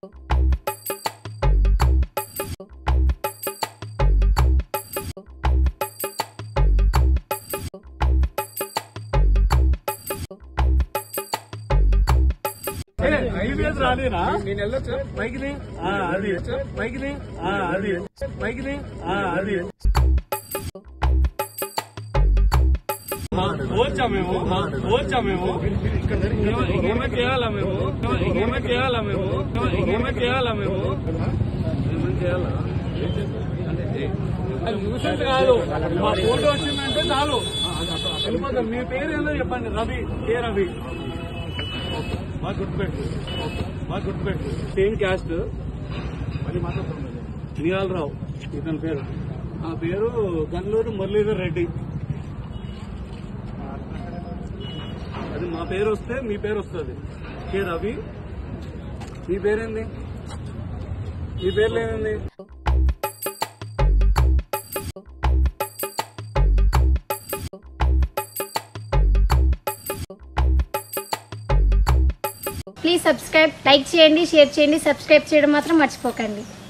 IBS రాలేనా నేను వెళ్ళొచ్చు పైకి అది పైకి అది పైకి అది వచ్చా మేము వచ్చా మేము ఏమే చేయాలా మేము ఏమే చేయాలా మేము ఏమే చేయాలా మేము ఏమే చేయాలా అది న్యూసెన్స్ కాదు మా ఫోటో వచ్చిందంటే చాలు వెళ్ళిపోతాం మీ పేరు ఏందో చెప్పండి రవి కే రవి బాగా గుర్తుపెట్టు బాగా గుర్తుపెట్టు సేమ్ క్యాస్ట్ మళ్ళీ మాట్లాడుతున్నాను నిహాలరావు ఇతని పేరు ఆ పేరు గన్నూరు మురళీధర్ రెడ్డి అది మా పేరు వస్తే మీ పేరు వస్తుంది కే రవి మీ పేరేంది మీ పేర్లు ఏమైంది ప్లీజ్ సబ్స్క్రైబ్ లైక్ చేయండి షేర్ చేయండి సబ్స్క్రైబ్ చేయడం మాత్రం మర్చిపోకండి